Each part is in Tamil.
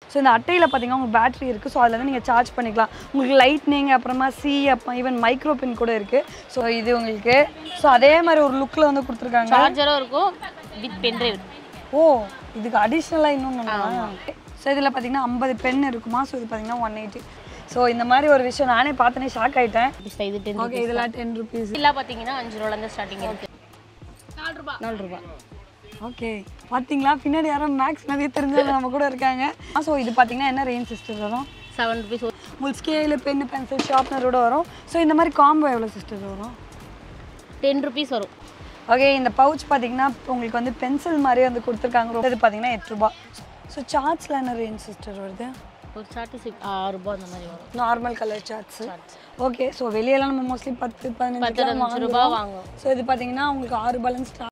ஸோ இந்த அட்டையில் பார்த்தீங்கன்னா உங்களுக்கு பேட்டரி இருக்குது ஸோ அதில் வந்து நீங்கள் சார்ஜ் பண்ணிக்கலாம் உங்களுக்கு லைட்னிங் அப்புறமா சி அப்புறம் ஈவன் மைக்ரோ பின் கூட இருக்குது ஸோ இது உங்களுக்கு ஸோ அதே மாதிரி ஒரு லுக்கில் வந்து கொடுத்துருக்காங்க சார்ஜரும் இருக்கும் வித் பென்ட்ரைவ் ஓ இதுக்கு அடிஷ்னலாக இன்னொன்று ஸோ இதில் பார்த்தீங்கன்னா ஐம்பது பென் இருக்குமா ஸோ இது பார்த்தீங்கன்னா ஒன் எயிட்டி ஸோ இந்த மாதிரி ஒரு விஷயம் நானே பார்த்தனே ஷாக் ஆகிட்டேன் இது டென் ஓகே இதெல்லாம் டென் ருபீஸ் இல்லை பார்த்தீங்கன்னா அஞ்சு ரூபாலேருந்து ஸ்டார்டிங் இருக்கு நாலு ரூபா நாலு ரூபா ஓகே பார்த்தீங்களா பின்னாடி யாரும் மேக்ஸ் நிறைய தெரிஞ்சவங்க நம்ம கூட இருக்காங்க ஸோ இது பார்த்தீங்கன்னா என்ன ரேஞ்ச் சிஸ்டர் வரும் செவன் ருபீஸ் உங்களுக்கு ஸ்கேலு பென் பென்சில் ஷார்ப்னரோட வரும் ஸோ இந்த மாதிரி காம்போ எவ்வளோ சிஸ்டர் வரும் டென் ருபீஸ் வரும் ஓகே இந்த பவுச் பார்த்தீங்கன்னா உங்களுக்கு வந்து பென்சில் மாதிரி வந்து கொடுத்துருக்காங்க இது பார்த்தீங்கன்னா எட்டு ரூபா ஸோ சார்ட்ஸில் என்ன ரேஞ்ச் சிஸ்டர் வருது ஒரு சார்ட்டு சிக் ஆறு ரூபா அந்த மாதிரி வரும் normal colour charts okay so வெளியெல்லாம் நம்ம மோஸ்ட்லி பத்து பதினஞ்சு பதினஞ்சு ரூபா வாங்குவோம் ஸோ இது பார்த்தீங்கன்னா உங்களுக்கு ஆறு பலன் ஸ்டார்ட்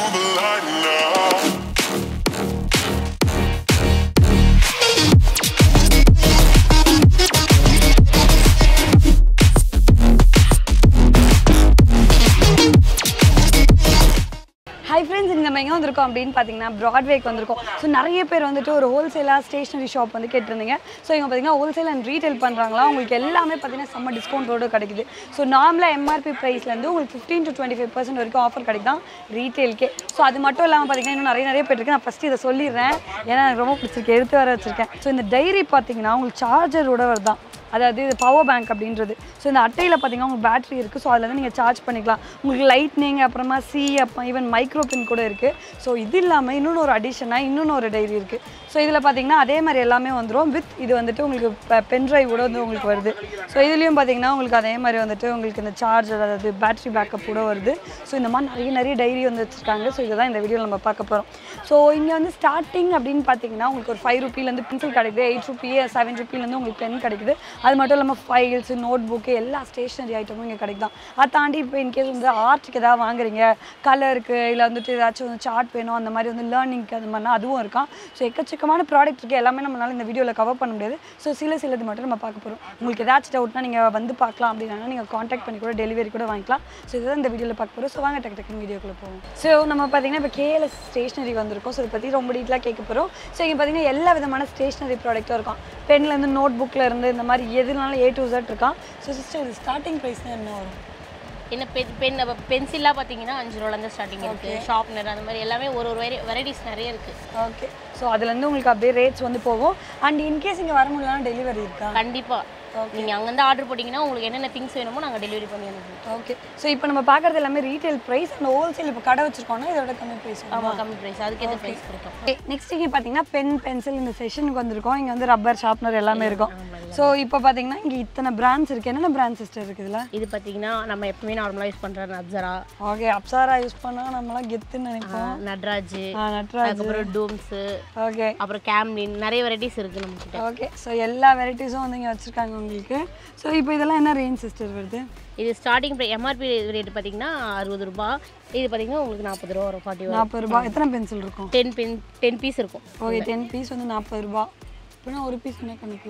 ஹை ஃப்ரெண்ட்ஸ் இந்த நம்ம எங்கே வந்திருக்கோம் அப்படின்னு பார்த்தீங்கன்னா ப்ராட்வேக்கு வந்திருக்கோம் ஸோ நிறைய பேர் வந்துட்டு ஒரு ஹோல்சேலாக ஸ்டேஷனரி ஷாப் வந்து கேட்டிருந்தீங்க ஸோ இவங்க பார்த்தீங்கன்னா ஹோல்சேல் அண்ட் ரீட்டைல் பண்ணுறாங்களா உங்களுக்கு எல்லாமே பார்த்தீங்கன்னா செம்ம டிஸ்கவுண்ட்டோடு கிடைக்குது ஸோ நார்மலாக எம்ஆர்பி ப்ரைஸ்லேருந்து உங்களுக்கு fifteen to twenty five percent வரைக்கும் ஆஃபர் கிடைக்கும் ரீட்டைல்க்கே ஸோ அது மட்டும் இல்லாமல் பார்த்தீங்கன்னா இன்னும் நிறைய நிறைய பேர் இருக்கு நான் ஃபஸ்ட்டு இதை சொல்லிடுறேன் ஏன்னா எனக்கு ரொம்ப பிடிச்சிருக்கு எடுத்து வர வச்சிருக்கேன் ஸோ இந்த டைரி பார்த்தீங்கன்னா உங்களுக்கு சார்ஜரோட வருதான் அதாவது இது பவர் பேங்க் அப்படின்றது ஸோ இந்த அட்டையில் பார்த்தீங்கன்னா உங்களுக்கு பேட்டரி இருக்குது ஸோ அதில் வந்து நீங்கள் சார்ஜ் பண்ணிக்கலாம் உங்களுக்கு லைட்னிங் அப்புறமா சி அப்புறம் ஈவன் மைக்ரோ பின் கூட இருக்குது ஸோ இது இல்லாமல் இன்னொன்று ஒரு அடிஷனாக இன்னொன்று ஒரு டைரி இருக்குது ஸோ இதில் பார்த்தீங்கன்னா அதே மாதிரி எல்லாமே வந்துடும் வித் இது வந்துட்டு உங்களுக்கு பென் ட்ரைவ் கூட வந்து உங்களுக்கு வருது ஸோ இதுலேயும் பார்த்தீங்கன்னா உங்களுக்கு அதே மாதிரி வந்துட்டு உங்களுக்கு இந்த சார்ஜர் அதாவது பேட்டரி பேக்கப் கூட வருது ஸோ இந்த மாதிரி நிறைய நிறைய டைரி வந்து வச்சுருக்காங்க ஸோ இதை தான் இந்த வீடியோவில் நம்ம பார்க்க போகிறோம் ஸோ இங்கே வந்து ஸ்டார்டிங் அப்படின்னு பார்த்தீங்கன்னா உங்களுக்கு ஒரு ஃபைவ் ருபீலேருந்து பென்சில் கிடைக்குது எயிட் ருபி செவன் ருபீலேருந்து உங்களுக்கு பென் கிடைக்குது அது மட்டும் இல்லாமல் ஃபைல்ஸ் நோட் புக்கு எல்லா ஸ்டேஷ்னரி ஐட்டமும் இங்கே கிடைக்கும் அதை தாண்டி இப்போ இன்கேஸ் வந்து ஆர்ட்டுக்கு ஏதாவது வாங்குறீங்க கலருக்கு இல்லை வந்துட்டு ஏதாச்சும் வந்து சார்ட் வேணும் அந்த மாதிரி வந்து லேர்னிங்க்கு அது மாதிரினா அதுவும் இருக்கான் ஸோ எக்கச்சக்கமான ப்ராடக்ட் இருக்குது எல்லாமே நம்மளால இந்த வீடியோவில் கவர் பண்ண முடியாது ஸோ சில சிலது மட்டும் நம்ம பார்க்க போகிறோம் உங்களுக்கு ஏதாச்சும் டவுட்னா நீங்கள் வந்து பார்க்கலாம் அப்படின்னா நீங்கள் காண்டாக்ட் பண்ணி கூட டெலிவரி கூட வாங்கிக்கலாம் ஸோ இதுதான் இந்த வீடியோவில் பார்க்க போகிறோம் ஸோ வாங்க டக்கு டக்குன்னு வீடியோக்குள்ளே போவோம் ஸோ நம்ம பார்த்தீங்கன்னா இப்போ கேஎல்எஸ் ஸ்டேஷனரி வந்திருக்கோம் ஸோ இதை பற்றி ரொம்ப டீட்டெயிலாக கேட்க போகிறோம் ஸோ இங்கே பார்த்தீங்கன்னா எல்லா விதமான ஸ்டேஷனரி ப்ராடக்ட்டும் இருக்கும் பென்லேருந்து நோட் புக்கில் இருந்து இந்த மாதிரி எதுனாலும் ஏ டு Z இருக்கான் ஸோ சிஸ்டர் இது ஸ்டார்டிங் ப்ரைஸ் என்ன வரும் என்ன பென் பென் பென்சிலாக பார்த்தீங்கன்னா அஞ்சு ரூபாலேருந்து ஸ்டார்டிங் இருக்கு ஷார்ப்னர் அந்த மாதிரி எல்லாமே ஒரு ஒரு வெரை வெரைட்டிஸ் நிறைய இருக்கு ஓகே ஸோ அதுலேருந்து உங்களுக்கு அப்படியே ரேட்ஸ் வந்து போகும் அண்ட் இன்கேஸ் இங்கே வர முடியலனா டெலிவரி இருக்கா கண்டிப்பா நீங்க அங்கேருந்து ஆர்டர் போட்டிங்கன்னா உங்களுக்கு என்னென்ன திங்ஸ் வேணுமோ நாங்கள் டெலிவரி பண்ணி அனுப்புவோம் ஓகே ஸோ இப்போ நம்ம பார்க்குறது எல்லாமே ரீட்டைல் ப்ரைஸ் அண்ட் ஹோல்சேல் இப்போ கடை வச்சிருக்கோம்னா இதோட கம்மி ப்ரைஸ் ஆமாம் கம்மி ப்ரைஸ் அதுக்கேற்ற ப்ரைஸ் கொடுக்கும் நெக்ஸ்ட் இங்கே பார்த்தீங்கன்னா பென் பென்சில் இந்த செஷனுக்கு வந்திருக்கோம் இங்கே வந்து ரப்பர் ஷார்ப்னர் எல்லாமே இருக்கும் ஸோ இப்போ பார்த்தீங்கன்னா இங்கே இத்தனை பிராண்ட்ஸ் இருக்குது என்னென்ன பிராண்ட் சிஸ்டர் இருக்குது இதில் இது பார்த்தீங்கன்னா நம்ம எப்பவுமே நார்மலாக யூஸ் பண்ணுற நட்சரா ஓகே அப்சாரா யூஸ் பண்ணால் நம்மளாம் கெத்துன்னு நினைப்போம் நட்ராஜ் ஆ, நட்ராஜ் அதுக்கப்புறம் டூம்ஸு ஓகே அப்புறம் கேம்லின் நிறைய வெரைட்டிஸ் இருக்கு நம்ம கிட்ட ஓகே ஸோ எல்லா வெரைட்டிஸும் வந்து இங்கே வச்சுருக்காங்க உங்களுக்கு ஸோ இப்போ இதெல்லாம் என்ன ரேஞ்ச் சிஸ்டர் வருது இது ஸ்டார்டிங் எம்ஆர்பி ரேட் பார்த்தீங்கன்னா அறுபது ரூபா இது பார்த்தீங்கன்னா உங்களுக்கு நாற்பது ரூபா வரும் ஃபார்ட்டி நாற்பது ரூபாய் எத்தனை பென்சில் இருக்கும் டென் பென் டென் பீஸ் இருக்கும் ஓகே டென் பீஸ் வந்து நாற்பது ரூபாய் அப்படின்னா ஒரு பீஸ் என்ன கணக்கு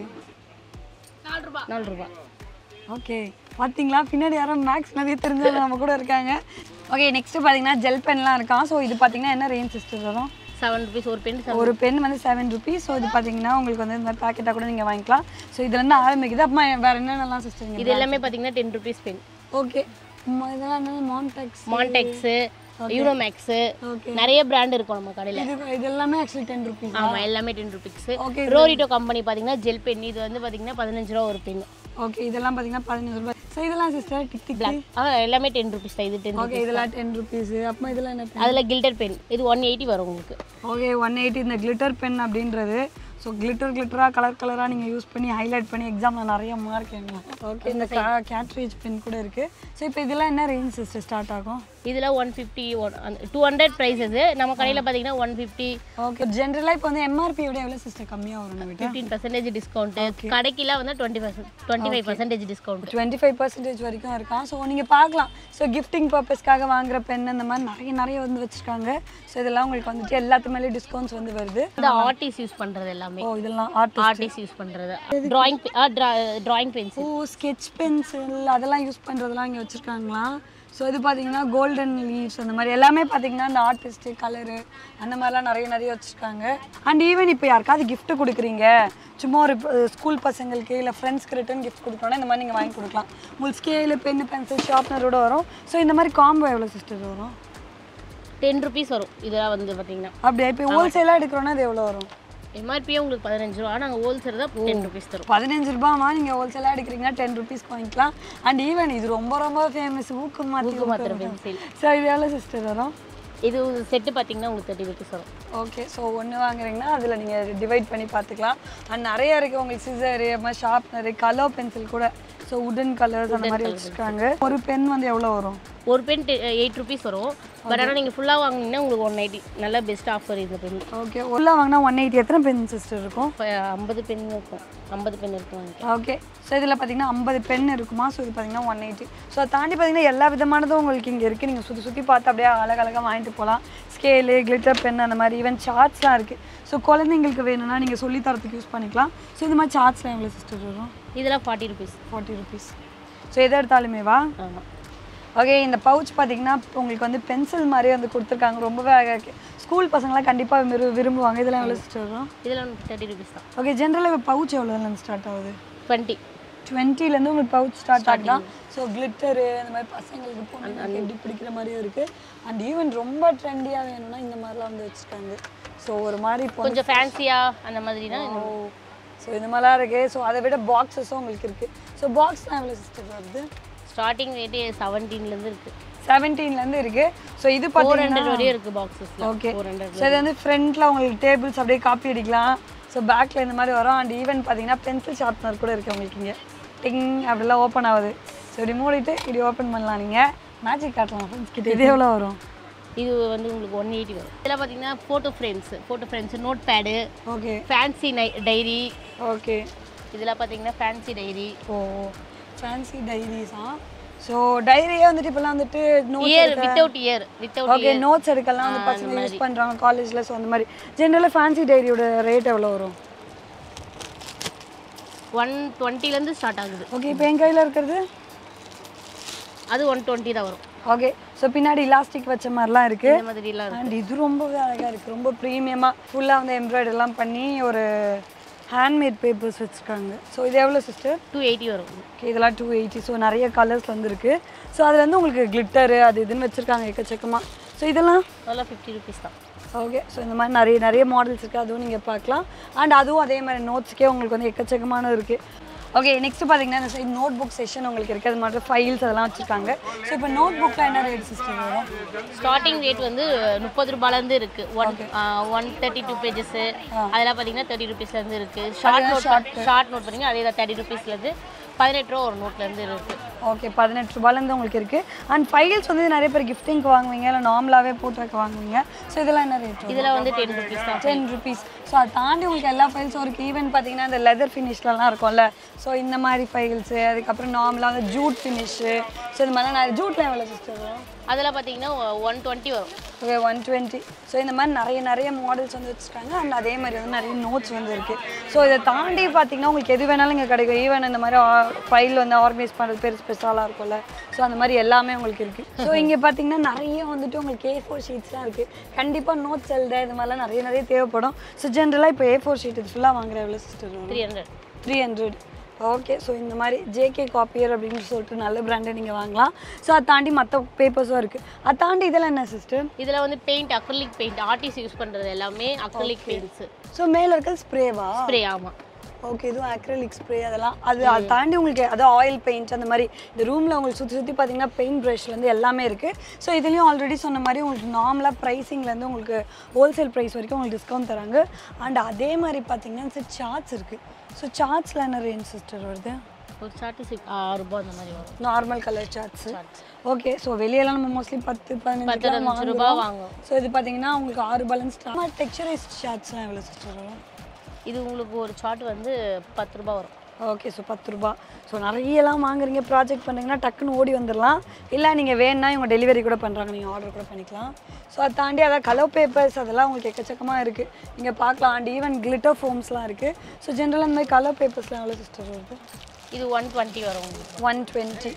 நாலு ரூபா நாலு ரூபா ஓகே பார்த்தீங்களா பின்னாடி யாரும் மேக்ஸ் நிறைய தெரிஞ்சவங்க நம்ம கூட இருக்காங்க ஓகே நெக்ஸ்ட் பார்த்தீங்கன்னா ஜெல் பென்லாம் இருக்கான் ஸோ இது பார்த்தீங்கன்னா என்ன ரேஞ்ச் சிஸ்டர் வரும் செவன் ருபீஸ் ஒரு பென் ஒரு பென் வந்து செவன் ருபீஸ் ஸோ இது பார்த்தீங்கன்னா உங்களுக்கு வந்து இந்த மாதிரி பேக்கெட்டாக கூட நீங்கள் வாங்கிக்கலாம் ஸோ இதுலேருந்து ஆரம்பிக்குது அப்புறமா வேறு என்னென்னலாம் சிஸ்டர் இது எல்லாமே பார்த்தீங்கன்னா டென் ருபீஸ் பென் ஓகே இதெல்லாம் என்ன மான்டெக்ஸ் மான்டெக்ஸு யூரோமேக்ஸு Okay. நிறைய பிராண்ட் இருக்கும் நம்ம கடையில் இது இது எல்லாமே ஆக்சுவலி டென் ருபீஸ் ஆமாம் எல்லாமே ten rupees Okay, Rorito company பார்த்தீங்கன்னா ஜெல் பென் இது வந்து பார்த்தீங்கன்னா பதினஞ்சு ரூபா ஒரு பென் ஓகே இதெல்லாம் பார்த்தீங்கன்னா பதினஞ்சு ரூபாய் ஸோ இதெல்லாம் சிஸ்டர் டிக் டிக் ஆ எல்லாமே டென் ருபீஸ் தான் இது டென் ஓகே இதெல்லாம் டென் ருபீஸ் அப்புறமா இதெல்லாம் என்ன அதில் கில்டர் பென் இது ஒன் எயிட்டி வரும் உங்களுக்கு ஓகே ஒன் எயிட்டி இந்த கிளிட்டர் பென் அப்படின்றது ஸோ கிளிட்டர் கிளிட்டராக கலர் கலராக நீங்கள் யூஸ் பண்ணி ஹைலைட் பண்ணி எக்ஸாமில் நிறைய மார்க் வாங்கலாம் ஓகே இந்த கேட்ரேஜ் பென் கூட இருக்குது ஸோ இப்போ இதெல்லாம் என்ன ரேஞ்ச் சிஸ்டர் ஸ்டார்ட் ஆகும் இதில் ஒன் ஃபிஃப்டி ஒன் அந்த டூ ஹண்ட்ரட் ப்ரைஸஸ் நம்ம கடையில் பார்த்தீங்கன்னா ஒன் ஃபிஃப்டி ஓகே ஜென்ரலாக இப்போ வந்து எம்ஆர்பி விட எவ்வளோ சிஸ்டர் கம்மியாக வரும் நம்ம ஃபிஃப்டீன் பர்சன்டேஜ் டிஸ்கவுண்ட்டு கடைக்கெல்லாம் வந்து twenty percent twenty five percentage discount twenty five percentage வரைக்கும் இருக்கான் ஸோ நீங்கள் பார்க்கலாம் ஸோ கிஃப்டிங் பர்பஸ்க்காக வாங்குற பென் இந்த மாதிரி நிறைய நிறைய வந்து வச்சுருக்காங்க ஸோ இதெல்லாம் உங்களுக்கு வந்துட்டு எல்லாத்து மேலேயும் டிஸ்கவுண்ட்ஸ் வந்து வருது இந்த ஆர்டிஸ்ட் யூஸ் பண்ணுறது எல்லாமே ஓ இதெல்லாம் ஆர்ட் ஆர்டிஸ்ட் யூஸ் பண்ணுறது drawing drawing pencil oh sketch pencil அதெல்லாம் யூஸ் பண்ணுறதெல்லாம் இங்கே வச்சுருக்காங்களா ஸோ இது பார்த்தீங்கன்னா கோல்டன் லீவ்ஸ் அந்த மாதிரி எல்லாமே பார்த்தீங்கன்னா இந்த ஆர்டிஸ்ட்டு கலரு அந்த மாதிரிலாம் நிறைய நிறைய வச்சுருக்காங்க அண்ட் ஈவன் இப்போ யாருக்காவது gift கொடுக்குறீங்க சும்மா ஒரு ஸ்கூல் பசங்களுக்கு இல்லை ஃப்ரெண்ட்ஸ்க்கு ரிட்டன் கிஃப்ட் கொடுக்கணும்னா இந்த மாதிரி நீங்கள் வாங்கி கொடுக்கலாம் உங்களுக்கு ஸ்கேலு பென்னு பென்சில் ஷார்ப்னரோட வரும் ஸோ இந்த மாதிரி காம்போ எவ்வளோ சிஸ்டர் வரும் டென் ருபீஸ் வரும் இதெல்லாம் வந்து பார்த்தீங்கன்னா அப்படியே இப்போ ஹோல்சேலாக எடுக்கிறோன்னா அது எவ்வளோ வரும் எம்ஆர்பியே உங்களுக்கு பதினஞ்சு ரூபா நாங்கள் ஹோல்சேல் தான் டென் ருபீஸ் தரும் பதினஞ்சு ரூபாமா நீங்கள் ஹோல்சேலாக எடுக்கிறீங்கன்னா டென் ருபீஸ்க்கு வாங்கிக்கலாம் அண்ட் ஈவன் இது ரொம்ப ரொம்ப ஃபேமஸ் ஊக்கு மாற்றி மாத்திரை பென்சில் ஸோ இது எவ்வளோ சிஸ்டர் வரும் இது செட்டு பார்த்தீங்கன்னா உங்களுக்கு தேர்ட்டி ருபீஸ் வரும் ஓகே ஸோ ஒன்று வாங்குறீங்கன்னா அதில் நீங்கள் டிவைட் பண்ணி பார்த்துக்கலாம் அண்ட் நிறைய இருக்குது உங்களுக்கு சிசரு மாதிரி ஷார்ப்னரு கலர் பென்சில் கூட ஸோ உடன் கலர்ஸ் அந்த மாதிரி வச்சுருக்காங்க ஒரு பென் வந்து எவ்வளோ வரும் ஒரு பென் எயிட் ருபீஸ் வரும் பட் ஆனால் நீங்கள் ஃபுல்லாக வாங்குனீங்கன்னா உங்களுக்கு ஒன் எயிட்டி நல்ல பெஸ்ட் ஆஃபர் இந்த பென் ஓகே உள்ள வாங்கினா ஒன் எயிட்டி எத்தனை பென் சிஸ்டர் இருக்கும் இப்போ ஐம்பது பென் இருக்கும் ஐம்பது பென் இருக்கும் வாங்கிக்கலாம் ஓகே ஸோ இதில் பார்த்தீங்கன்னா ஐம்பது பென் இருக்குமா ஸோ இது பார்த்தீங்கன்னா ஒன் எயிட்டி ஸோ அதை தாண்டி பார்த்தீங்கன்னா எல்லா விதமானதும் உங்களுக்கு இங்கே இருக்குது நீங்கள் சுற்றி சுற்றி பார்த்து அப்படியே அழகழகாக வாங்கிட்டு போகலாம் ஸ்கேலு கிளிட்டர் பென் அந்த மாதிரி ஈவன் சார்ட்ஸ்லாம் இருக்குது ஸோ குழந்தைங்களுக்கு வேணும்னா நீங்கள் சொல்லி தரத்துக்கு யூஸ் பண்ணிக்கலாம் ஸோ இந்த மாதிரி சார்ட்ஸ்லாம் எவ்வளோ சிஸ்டர் வரும் இதெல்லாம் forty rupees forty rupees so எதை எடுத்தாலுமே வா ஆமாம் ஓகே இந்த பவுச் பார்த்தீங்கன்னா உங்களுக்கு வந்து பென்சில் மாதிரி வந்து கொடுத்துருக்காங்க ரொம்பவே அழகாக இருக்குது ஸ்கூல் பசங்களாம் கண்டிப்பாக விரு விரும்புவாங்க இதெல்லாம் எவ்வளோ சிஸ்டர் வரும் இதெல்லாம் தேர்ட்டி ருபீஸ் தான் ஓகே ஜென்ரலாக இப்போ பவுச் எவ்வளோலேருந்து ஸ்டார்ட் ஆகுது டுவெண்ட்டி டுவெண்ட்டிலேருந்து உங்களுக்கு பவுச் ஸ்டார்ட் ஆகலாம் ஸோ கிளிட்டரு அந்த மாதிரி பசங்களுக்கு பொண்ணுங்களுக்கு எப்படி பிடிக்கிற மாதிரியும் இருக்குது அண்ட் ஈவன் ரொம்ப ட்ரெண்டியாக வேணும்னா இந்த மாதிரிலாம் வந்து வச்சுருக்காங்க ஸோ ஒரு மாதிரி இப்போ கொஞ்சம் ஃபேன்சியாக அந்த மாதிரினா ஸோ இந்த மாதிரிலாம் இருக்குது ஸோ அதை விட பாக்ஸஸும் உங்களுக்கு இருக்குது ஸோ பாக்ஸ்லாம் எவ்வளோ சிஸ்டர் வருது ஸ்டார்டிங் ரேட்டே செவன்டீன்லேருந்து இருக்குது செவன்டீன்லேருந்து இருக்குது ஸோ இது ஃபோர் பார்த்தீங்கன்னா ஹண்ட்ரட் வரையும் இருக்குது பாக்ஸஸில் ஓகே ஃபோர் ஹண்ட்ரட் ஸோ இது வந்து ஃப்ரண்ட்டில் உங்களுக்கு டேபிள்ஸ் அப்படியே காப்பி அடிக்கலாம் ஸோ பேக்கில் இந்த மாதிரி வரும் அண்ட் ஈவன் பார்த்தீங்கன்னா பென்சில் ஷார்ப்னர் கூட இருக்குது உங்களுக்கு இங்கே டிங் அப்படிலாம் ஓப்பன் ஆகுது ஸோ இப்படி மூடிட்டு இப்படி ஓப்பன் பண்ணலாம் நீங்கள் மேஜிக் காட்டலாம் ஃப்ரெண்ட்ஸ் கிட்ட இது எவ்வளோ வரும் இது வந்து உங்களுக்கு ஒன் எயிட்டி வரும் இதில் பார்த்தீங்கன்னா photo frames photo frames note pad okay fancy நை டைரி ஓகே இதில் பார்த்தீங்கன்னா ஃபேன்சி டைரி ஓ ஃபேன்சி டைரிஸா ஸோ டைரியே வந்துட்டு இப்போலாம் வந்துட்டு notes year without year without okay notes எடுக்கலாம் வந்து பசங்க யூஸ் பண்ணுறாங்க காலேஜில் ஸோ அந்த மாதிரி ஜென்ரலாக ஃபேன்சி டைரியோட ரேட் எவ்வளோ வரும் ஒன் டுவெண்ட்டிலேருந்து ஸ்டார்ட் ஆகுது ஓகே இப்போ என் கையில் இருக்கிறது அது ஒன் டுவெண்ட்டி தான் வரும் ஓகே ஸோ பின்னாடி இலாஸ்டிக் வச்ச மாதிரிலாம் இருக்குது இந்த மாதிரிலாம் இருக்கும் அண்ட் இது ரொம்பவே அழகாக இருக்குது ரொம்ப ப்ரீமியமாக ஃபுல்லாக வந்து எம்ப்ராய்டரிலாம் பண்ணி ஒரு ஹேண்ட்மேட் பேப்பர்ஸ் வச்சுருக்காங்க ஸோ இது எவ்வளோ சிஸ்டர் டூ எயிட்டி வரும் ஓகே இதெல்லாம் டூ எயிட்டி ஸோ நிறைய கலர்ஸ் வந்துருக்கு ஸோ அதில் வந்து உங்களுக்கு கிளிட்டரு அது இதுன்னு வச்சுருக்காங்க எக்கச்சக்கமாக ஸோ இதெல்லாம் அதெல்லாம் ஃபிஃப்டி ருபீஸ் தான் ஓகே ஸோ இந்த மாதிரி நிறைய நிறைய மாடல்ஸ் இருக்குது அதுவும் நீங்கள் பார்க்கலாம் அண்ட் அதுவும் அதே மாதிரி நோட்ஸ்க்கே உங்களுக்கு வந்து எக்கச்சக்கமான இருக்குது ஓகே நெக்ஸ்ட் பார்த்தீங்கன்னா இந்த சைட் நோட் புக் செஷன் உங்களுக்கு இருக்குது அது மாதிரி ஃபைல்ஸ் அதெல்லாம் வச்சுருக்காங்க ஸோ இப்போ நோட் புக்கில் என்ன ரேட் சிஸ்டம் வரும் ஸ்டார்டிங் ரேட் வந்து முப்பது ரூபாயிலேருந்து இருக்குது one one thirty two pages அதெல்லாம் பார்த்தீங்கன்னா தேர்ட்டி ருபீஸ்லேருந்து இருக்குது ஷார்ட் நோட் ஷார்ட் நோட் பார்த்தீங்கன்னா அதே தான் தேர்ட்டி ருபீஸ்லேருந்து பதினெட்டு ரூபா ஒரு நோட்லேருந்து இருக்குது ஓகே பதினெட்டு ரூபாயிலேருந்து உங்களுக்கு இருக்குது அண்ட் ஃபைல்ஸ் வந்து நிறைய பேர் கிஃப்டிங்க்கு வாங்குவீங்க இல்லை நார்மலாகவே போட்டு வைக்க வாங்குவீங்க ஸோ இதெல்லாம் என்ன ரேட் இதில் வந்து டென் ருபீஸ் தான் டென் ருபீஸ் ஸோ அதை தாண்டி உங்களுக்கு எல்லா ஃபைல்ஸும் இருக்குது ஈவன் பார்த்தீங்கன்னா இந்த லெதர் ஃபினிஷ்லலாம் இருக்கும்ல ஸோ இந்த மாதிரி ஃபைல்ஸு அதுக்கப்புறம் நார்மலாக வந்து ஜூட் ஃபினிஷு ஸோ இந்த மாதிரிலாம் நிறைய ஜூட்டில் எவ்வளோ சிஸ்டர் வரும் அதெல்லாம் பார்த்தீங்கன்னா ஒன் டுவெண்ட்டி வரும் ஓகே ஒன் டுவெண்ட்டி ஸோ இந்த மாதிரி நிறைய நிறைய மாடல்ஸ் வந்து வச்சுருக்காங்க அண்ட் அதே மாதிரி வந்து நிறைய நோட்ஸ் வந்து இருக்குது ஸோ இதை தாண்டி பார்த்தீங்கன்னா உங்களுக்கு எது வேணாலும் இங்கே கிடைக்கும் ஈவன் இந்த மாதிரி ஃபைல் வந்து ஆர்கனைஸ் பண்ணுறது பெருசு பெருசாலாம் இருக்கும்ல ஸோ அந்த மாதிரி எல்லாமே உங்களுக்கு இருக்குது ஸோ இங்கே பார்த்தீங்கன்னா நிறைய வந்துட்டு உங்களுக்கு ஏ ஃபோர் ஷீட்ஸ்லாம் இருக்குது கண்டிப்பாக நோட்ஸ் எழுத இது மாதிரிலாம் நிறைய நிறைய தேவைப்படும் ஸோ ஜென்ரலாக இப்போ ஏ ஃபோர் ஷீட் இது ஃபுல்லாக வாங்குற எவ்வளோ சிஸ்டர் வரும் three hundred three hundred okay so இந்த மாதிரி ஜேகே காப்பியர் அப்படின்னு சொல்லிட்டு நல்ல பிராண்டை நீங்கள் வாங்கலாம் ஸோ அதை தாண்டி மற்ற பேப்பர்ஸும் இருக்குது அதை தாண்டி இதெல்லாம் என்ன சிஸ்டர் இதில் வந்து paint acrylic paint artist use பண்ணுறது எல்லாமே அக்ரலிக் பெயிண்ட்ஸு ஸோ மேலே இருக்கிறது ஸ்ப்ரேவா ஸ்ப்ரே ஆமாம் ஓகே இதுவும் அக்ரலிக் ஸ்ப்ரே அதெல்லாம் அது அதை தாண்டி உங்களுக்கு அது ஆயில் பெயிண்ட் அந்த மாதிரி இந்த ரூமில் உங்களுக்கு சுற்றி சுற்றி பார்த்தீங்கன்னா பெயிண்ட் ப்ரஷ்லேருந்து எல்லாமே இருக்குது ஸோ இதுலேயும் ஆல்ரெடி சொன்ன மாதிரி உங்களுக்கு நார்மலாக ப்ரைஸிங்லேருந்து உங்களுக்கு ஹோல்சேல் ப்ரைஸ் வரைக்கும் உங்களுக்கு டிஸ்கவுண்ட் தராங்க அண்ட் அதே மாதிரி பார்த்தீங்கன்னா சார் சார்ட்ஸ் இருக்குது ஸோ சார்ட்ஸில் என்ன ரேஞ்ச் சிஸ்டர் வருது ஒரு சார்ட்டு சிக்ஸ் ஆறு ரூபாய் அந்த மாதிரி வரும் normal colour charts okay so வெளியெல்லாம் நம்ம மோஸ்ட்லி பத்து பதினஞ்சு பதினஞ்சு ரூபாய் வாங்குவோம் ஸோ இது பார்த்தீங்கன்னா உங்களுக்கு ஆறு பேலன்ஸ் டெக்ஸ்சரைஸ்ட் ஷார்ட்ஸ்லாம் எவ்வளோ சிஸ்டர் வரும் இது உங்களுக்கு ஒரு சார்ட் வந்து பத்து ரூபாய் வரும் ஓகே ஸோ பத்து ரூபா ஸோ நிறையலாம் வாங்குறீங்க ப்ராஜெக்ட் பண்ணுறீங்கன்னா டக்குன்னு ஓடி வந்துடலாம் இல்லை நீங்கள் வேணும்னா இவங்க டெலிவரி கூட பண்ணுறாங்க நீங்கள் ஆர்டர் கூட பண்ணிக்கலாம் ஸோ அதை தாண்டி அதான் கலர் பேப்பர்ஸ் அதெல்லாம் உங்களுக்கு எக்கச்சக்கமாக இருக்குது நீங்கள் பார்க்கலாம் அண்ட் ஈவன் கிளிட்டர் ஃபோம்ஸ்லாம் இருக்குது ஸோ ஜென்ரலாக இந்த மாதிரி கலர் பேப்பர்ஸ்லாம் எவ்வளோ சிஸ்டர் வருது இது ஒன் டுவெண்ட்டி வரும் உங்களுக்கு ஒன் டுவெண்ட்டி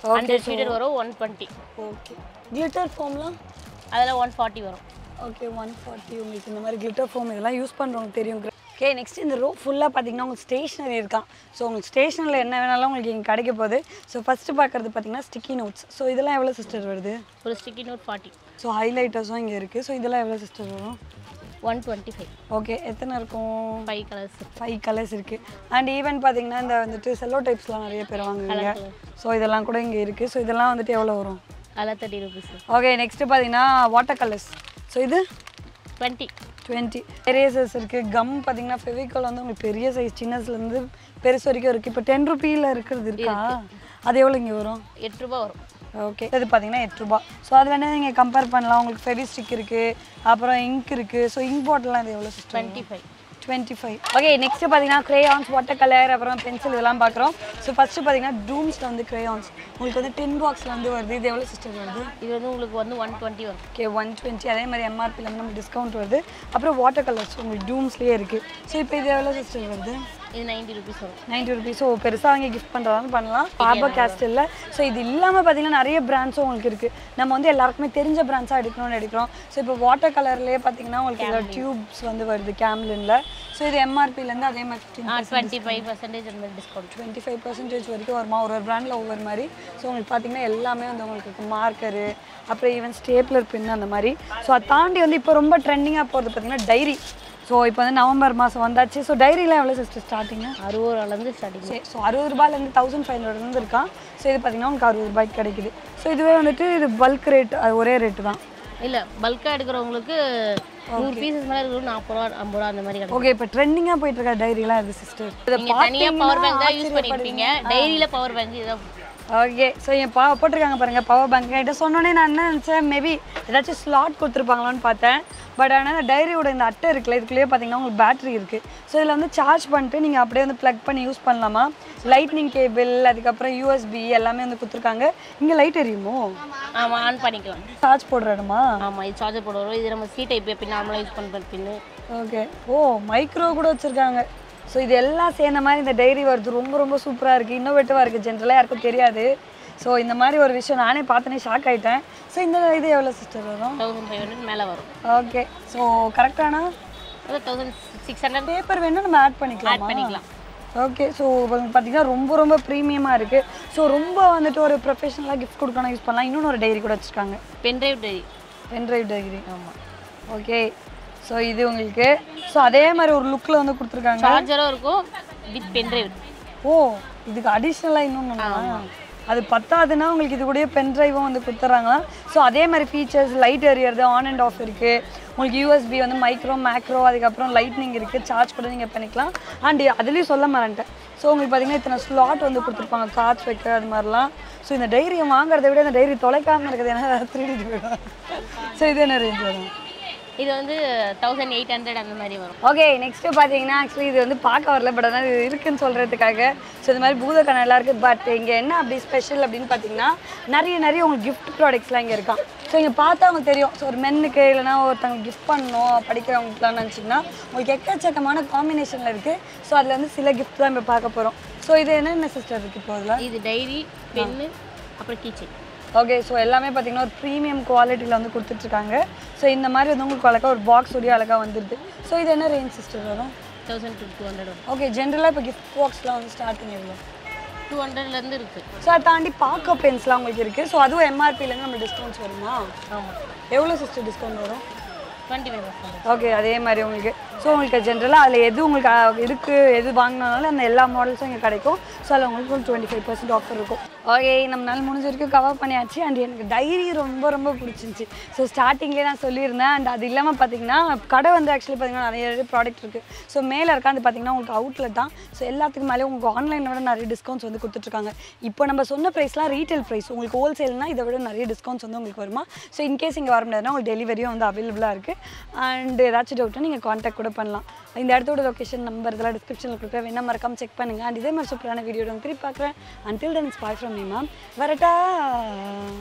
ஹண்ட்ரட் ஃபீட்டர் வரும் ஒன் டுவெண்ட்டி ஓகே கிளிட்டர் ஃபோம்லாம் அதில் ஒன் ஃபார்ட்டி வரும் ஓகே ஒன் ஃபார்ட்டி உங்களுக்கு இந்த மாதிரி கிளிட்டர் ஃபோம் இதெல்லாம் யூஸ் பண்ணுறவங்களுக்கு தெரியும் ஓகே நெக்ஸ்ட் இந்த ரோ ஃபுல்லாக பார்த்தீங்கன்னா உங்களுக்கு ஸ்டேஷ்னரி இருக்கான் ஸோ உங்களுக்கு ஸ்டேஷனரியில் என்ன வேணாலும் உங்களுக்கு இங்கே கிடைக்க போகுது ஸோ ஃபஸ்ட்டு பார்க்குறது பார்த்தீங்கன்னா ஸ்டிக்கி நோட்ஸ் ஸோ இதெல்லாம் எவ்வளோ சிஸ்டர் வருது ஒரு ஸ்டிக்கி நோட் ஃபார்ட்டி ஸோ ஹைலைட்டர்ஸும் இங்கே இருக்குது ஸோ இதெல்லாம் எவ்வளோ சிஸ்டர் வரும் ஒன் டுவெண்ட்டி ஃபைவ் ஓகே எத்தனை இருக்கும் ஃபைவ் கலர்ஸ் ஃபைவ் கலர்ஸ் இருக்குது அண்ட் ஈவன் பார்த்தீங்கன்னா இந்த வந்துட்டு செல்லோ டைப்ஸ்லாம் நிறைய பேர் வாங்குவீங்க ஸோ இதெல்லாம் கூட இங்கே இருக்குது ஸோ இதெல்லாம் வந்துட்டு எவ்வளோ வரும் அதில் தேர்ட்டி ருபீஸ் ஓகே நெக்ஸ்ட்டு பார்த்தீங்கன்னா வாட்டர் கலர்ஸ் ஸோ இது டுவெண்ட்டி டுவெண்ட்டி எரேசர்ஸ் இருக்குது கம் பார்த்தீங்கன்னா ஃபெவிகால் வந்து உங்களுக்கு பெரிய சைஸ் சின்னஸ்லேருந்து பெருசு வரைக்கும் இருக்குது இப்போ டென் ருபீயில் இருக்கிறது இருக்கா அது எவ்வளோ இங்கே வரும் எட்டு ரூபா வரும் ஓகே இது பார்த்தீங்கன்னா எட்டு ரூபா ஸோ அது வேணா நீங்கள் கம்பேர் பண்ணலாம் உங்களுக்கு ஃபெவிஸ்டிக் இருக்குது அப்புறம் இங்க் இருக்குது ஸோ இங்க் பாட்டிலாம் இது எவ்வளோ system twenty five twenty five okay next பார்த்தீங்கன்னா crayons வாட்டர் கலர் அப்புறம் பென்சில் இதெல்லாம் பார்க்குறோம் ஸோ ஃபஸ்ட்டு பார்த்தீங்கன்னா டூம்ஸில் வந்து crayons உங்களுக்கு வந்து டின் பாக்ஸில் வந்து வருது இது எவ்வளோ சிஸ்டம் வருது இது வந்து உங்களுக்கு வந்து ஒன் டுவெண்ட்டி வரும் ஓகே ஒன் டுவெண்ட்டி அதே மாதிரி எம்ஆர்பியில் வந்து நமக்கு டிஸ்கவுண்ட் வருது அப்புறம் வாட்டர் கலர்ஸ் உங்களுக்கு டூம்ஸ்லேயே இருக்குது ஸோ இப்போ இது எவ்வளோ சிஸ்டம் வருது இது நைன்ட்டி ருபீஸ் வரும் நைன்டி ருபீஸ் ஸோ பெருசாக வாங்கி கிஃப்ட் பண்ணுறதாலும் பண்ணலாம் பாபா கேஸ்டில் ஸோ இது இல்லாமல் பார்த்தீங்கன்னா நிறைய பிராண்ட்ஸும் உங்களுக்கு இருக்குது நம்ம வந்து எல்லாருக்குமே தெரிஞ்ச பிராண்ட்ஸாக எடுக்கணும்னு எடுக்கிறோம் ஸோ இப்போ வாட்டர் கலர்லேயே பார்த்தீங்கன்னா உங்களுக்கு இதில் டியூப்ஸ் வந்து வருது கேம்லினில் ஸோ இது எம்ஆர்பிலேருந்து அதே மாதிரி ஃபிஃப்டீன் டுவெண்ட்டி ஃபைவ் பர்சன்டேஜ் அந்த மாதிரி டிஸ்கவுண்ட் டுவெண்ட்டி ஃபைவ் பர்சன்டேஜ் வரைக்கும் வருமா ஒரு ஒரு பிராண்டில் ஒவ்வொரு மாதிரி ஸோ உங்களுக்கு பார்த்தீங்கன்னா எல்லாமே வந்து உங்களுக்கு மார்க்கரு அப்புறம் ஈவன் ஸ்டேப்லர் பின் அந்த மாதிரி ஸோ அதை தாண்டி வந்து இப்போ ரொம்ப ட்ரெண்டிங்காக போகிறது பார்த்தீங்கன்னா டைரி ஸோ இப்போ வந்து நவம்பர் மாதம் வந்தாச்சு ஸோ டைரிலாம் எவ்வளோ சிஸ்டர் ஸ்டார்டிங்கு அறுபது ரூபாலேருந்து ஸ்டார்டிங் சரி ஸோ அறுபது ரூபாயிலேருந்து தௌசண்ட் ஃபைவ் ஹண்ட்ரட்லேருந்து இருக்கான் ஸோ இது பார்த்தீங்கன்னா உங்களுக்கு அறுபது ரூபாய்க்கு கிடைக்குது ஸோ இதுவே வந்துட்டு இது பல்க் ரேட் அது ஒரே ரேட்டு தான் இல்லை பல்காக எடுக்கிறவங்களுக்கு நூறு பீசஸ் மேலே இருக்கிறவங்க நாற்பது ரூபா ஐம்பது ரூபா அந்த மாதிரி கிடைக்கும் ஓகே இப்போ ட்ரெண்டிங்காக போயிட்டு இருக்க டைரிலாம் இது சிஸ்டர் இதை நீங்கள் தனியாக பவர் பேங்க் தான் யூஸ் பண்ணியிருப்பீங்க டைரியில் பவர் பேங்க் இதுதான் ஓகே ஸோ என் பா போட்டிருக்காங்க பாருங்க பவர் பேங்க் கிட்ட சொன்னோன்னே நான் என்ன நினச்சேன் மேபி ஏதாச்சும் ஸ்லாட் கொடுத்துருப்பாங்களான்னு பார்த்தேன் பட் ஆனால் இந்த டைரியோட இந்த அட்டை இருக்குல்ல இதுக்குள்ளேயே பார்த்தீங்கன்னா உங்களுக்கு பேட்டரி இருக்குது ஸோ இதில் வந்து சார்ஜ் பண்ணிட்டு நீங்கள் அப்படியே வந்து ப்ளக் பண்ணி யூஸ் பண்ணலாமா லைட்னிங் கேபிள் அதுக்கப்புறம் யூஎஸ்பி எல்லாமே வந்து கொடுத்துருக்காங்க இங்கே லைட் எரியுமோ ஆமாம் ஆன் பண்ணிக்கலாம் சார்ஜ் போடுற இடமா ஆமாம் இது சார்ஜர் போட வரும் இது நம்ம சி டைப் எப்போ நார்மலாக யூஸ் பண்ணுற பின்னு ஓகே ஓ மைக்ரோ கூட வச்சுருக்காங்க ஸோ இது எல்லாம் சேர்ந்த மாதிரி இந்த டைரி வருது ரொம்ப ரொம்ப சூப்பராக இருக்குது இன்னோவேட்டிவாக இருக்குது ஜென்ரலாக யாருக்கும் தெரியாது ஸோ இந்த மாதிரி ஒரு விஷயம் நானே பார்த்தனே ஷாக் ஆகிட்டேன் ஸோ இந்த இது எவ்வளோ சிஸ்டர் வரும் தௌசண்ட் ஃபைவ் ஹண்ட்ரட் மேலே வரும் ஓகே ஸோ கரெக்டானா அது தௌசண்ட் சிக்ஸ் ஹண்ட்ரட் பேப்பர் வேணால் நம்ம ஆட் பண்ணிக்கலாம் ஆட் பண்ணிக்கலாம் ஓகே ஸோ பார்த்தீங்கன்னா ரொம்ப ரொம்ப ப்ரீமியமாக இருக்குது ஸோ ரொம்ப வந்துட்டு ஒரு ப்ரொஃபஷனலாக கிஃப்ட் கொடுக்கணும் யூஸ் பண்ணலாம் இன்னொன்று ஒரு டைரி கூட வச்சுருக்காங்க பென்ட்ரைவ் டைரி பென்ட்ரைவ் டைரி ஆமாம் ஓகே ஸோ இது உங்களுக்கு ஸோ அதே மாதிரி ஒரு லுக்கில் வந்து கொடுத்துருக்காங்க சார்ஜரும் இருக்கும் வித் பென்ட்ரைவ் ஓ இதுக்கு அடிஷ்னலாக இன்னொன்று அது பத்தாதுன்னா உங்களுக்கு இது கூடயே பென் டிரைவும் வந்து கொடுத்துட்றாங்களா ஸோ அதே மாதிரி ஃபீச்சர்ஸ் லைட் எரியறது ஆன் அண்ட் ஆஃப் இருக்குது உங்களுக்கு யூஎஸ்பி வந்து மைக்ரோ மேக்ரோ அதுக்கப்புறம் லைட்னிங் இருக்குது சார்ஜ் கூட நீங்கள் பண்ணிக்கலாம் அண்ட் அதுலேயும் சொல்ல மாட்டேன் ஸோ உங்களுக்கு பார்த்தீங்கன்னா இத்தனை ஸ்லாட் வந்து கொடுத்துருப்பாங்க கார்ட்ஸ் வைக்க அது மாதிரிலாம் ஸோ இந்த டைரியை வாங்குறதை விட இந்த டைரி தொலைக்காமல் இருக்குது ஏன்னா திருடிட்டு போயிடும் ஸோ இது என்ன ரேஞ்ச் வரும் இது வந்து தௌசண்ட் எயிட் ஹண்ட்ரட் அந்த மாதிரி வரும் ஓகே நெக்ஸ்ட்டு பார்த்தீங்கன்னா ஆக்சுவலி இது வந்து பார்க்க வரல பட் ஆனால் இது இருக்குன்னு சொல்கிறதுக்காக ஸோ இந்த மாதிரி பூதக்கணெல்லாம் இருக்குது பட் இங்கே என்ன அப்படி ஸ்பெஷல் அப்படின்னு பார்த்தீங்கன்னா நிறைய நிறைய உங்களுக்கு கிஃப்ட் ப்ராடக்ட்ஸ்லாம் இங்கே இருக்கான் ஸோ இங்கே பார்த்தா உங்களுக்கு தெரியும் ஸோ ஒரு மென்னுக்கு இல்லைனா ஒருத்தவங்க கிஃப்ட் பண்ணணும் படிக்கிறவங்களுக்குலாம் நினச்சிங்கன்னா உங்களுக்கு எக்கச்சக்கமான காம்பினேஷனில் இருக்குது ஸோ அதில் வந்து சில கிஃப்ட் தான் இப்போ பார்க்க போகிறோம் ஸோ இது என்னென்ன சிஸ்டர் இருக்குது இப்போ அதில் இது டைரி பென்னு அப்புறம் கீச்சன் ஓகே ஸோ எல்லாமே பார்த்தீங்கன்னா ஒரு ப்ரீமியம் குவாலிட்டியில் வந்து கொடுத்துட்ருக்காங்க ஸோ இந்த மாதிரி வந்து உங்களுக்கு அழகா ஒரு பாக்ஸ் உடைய அழகாக வந்துடுது ஸோ இது என்ன ரேஞ்ச் சிஸ்டர் வரும் தௌசண்ட் டூ டூ ஹண்ட்ரட் வரும் ஓகே ஜென்ரலாக இப்போ கிஃப்ட் பாக்ஸ்லாம் வந்து ஸ்டார்டிங் எவ்வளோ டூ ஹண்ட்ரட்லேருந்து இருக்குது ஸோ அதை தாண்டி பாக்கோ பென்ஸ்லாம் உங்களுக்கு இருக்குது ஸோ அதுவும் எம்ஆர்பிலேருந்து நம்ம டிஸ்கவுண்ட்ஸ் வருமா ஆமாம் எவ்வளோ சிஸ்டர் டிஸ்கவுண்ட் வரும் டுவெண்ட்டி ஃபைவ் பர்சன்ட் ஓகே அதே மாதிரி உங்களுக்கு ஸோ உங்களுக்கு ஜென்ரலாக அதில் எது உங்களுக்கு அஹ், இருக்குது எது வாங்கினாலும் அந்த எல்லா மாடல்ஸும் இங்கே கிடைக்கும் ஸோ அதில் உங்களுக்கு ஒரு டுவெண்ட்டி ஃபைவ் பர்சன்ட் ஆஃபர் இருக்கும் ஓகே நம்மளால முடிஞ்ச வரைக்கும் கவர் பண்ணியாச்சு அண்ட் எனக்கு டைரி ரொம்ப ரொம்ப பிடிச்சிருந்துச்சி ஸோ ஸ்டார்டிங்லேயே நான் சொல்லியிருந்தேன் அண்ட் அது இல்லாமல் பார்த்தீங்கன்னா கடை வந்து ஆக்சுவலி பார்த்தீங்கன்னா நிறைய ப்ராடக்ட் இருக்குது ஸோ மேலே இருக்கா அது பார்த்தீங்கன்னா உங்களுக்கு அவுட்லெட் தான் ஸோ எல்லாத்துக்கும் மேலே உங்களுக்கு ஆன்லைனை விட நிறைய டிஸ்கவுண்ட்ஸ் வந்து கொடுத்துட்ருக்காங்க இப்போ நம்ம சொன்ன ப்ரைஸ்லாம் ரீட்டைல் ப்ரைஸ் உங்களுக்கு ஹோல்சேல்னா இதை விட நிறைய டிஸ்கவுண்ட்ஸ் வந்து உங்களுக்கு வருமா ஸோ இன்கேஸ் இங்கே வர முடியாதுன்னா உங்களுக்கு டெலிவரியும் வந்து அவைலபிளாக இருக்குது அண்ட் ஏதாச்சும் டவுட்னா நீங்கள் காண்டாக்ட் கூட பண்ணலாம் இந்த இடத்தோட லொக்கேஷன் நம்பர் இதெல்லாம் டிஸ்கிரிப்ஷனில் கொடுக்குறேன் வேணா மறக்காம செக் பண்ணுங்கள் அண்ட் இதே மாதிரி சூப்பரான வீடியோ திருப்பி பார்க்குறேன் until then it's bye from me ma'am வரட்டா